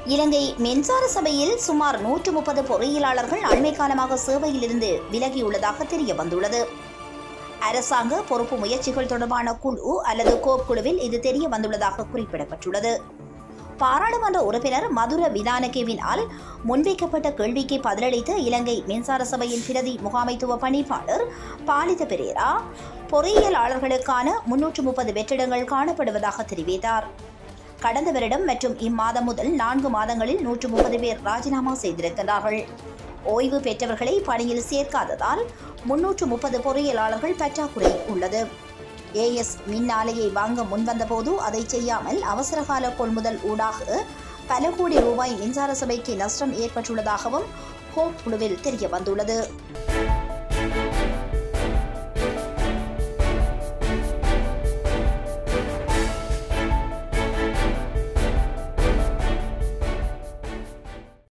இலங்கை மின்சார சபையில் சுமார் நூற்று முப்பது பொறியியலாளர்கள் அண்மை காலமாக சேவையிலிருந்து விலகியுள்ளதாக தெரிய வந்துள்ளது அரசாங்க பொறுப்பு முயற்சிகள் தொடர்பான குழு அல்லது கோப் குழுவில் இது தெரிய வந்துள்ளதாக குறிப்பிடப்பட்டுள்ளது பாராளுமன்ற உறுப்பினர் மதுர விதானகேவினால் முன்வைக்கப்பட்ட கேள்விக்கு பதிலளித்த இலங்கை மின்சார சபையின் பிரதி முகாமைத்துவ பணிப்பாளர் பாலித பெரேரா பொறியியலாளர்களுக்கான முன்னூற்று முப்பது வெற்றிடங்கள் காணப்படுவதாக தெரிவித்தார் கடந்த வருடம் மற்றும் இம்மாதம் முதல் நான்கு மாதங்களில் நூற்று முப்பது பேர் ராஜினாமா செய்திருக்கிறார்கள் ஓய்வு பெற்றவர்களை பணியில் சேர்க்காததால் முன்னூற்று முப்பது பொறியியலாளர்கள் பற்றாக்குறை உள்ளது ஏஎஸ் மின் ஆலையை வாங்க முன்வந்தபோது அதை செய்யாமல் அவசரகால கொள்முதல் ஊடாக பல கோடி ரூபாய் மின்சார சபைக்கு நஷ்டம் ஏற்பட்டுள்ளதாகவும் ஹோப் குழுவில் தெரிய வந்துள்ளது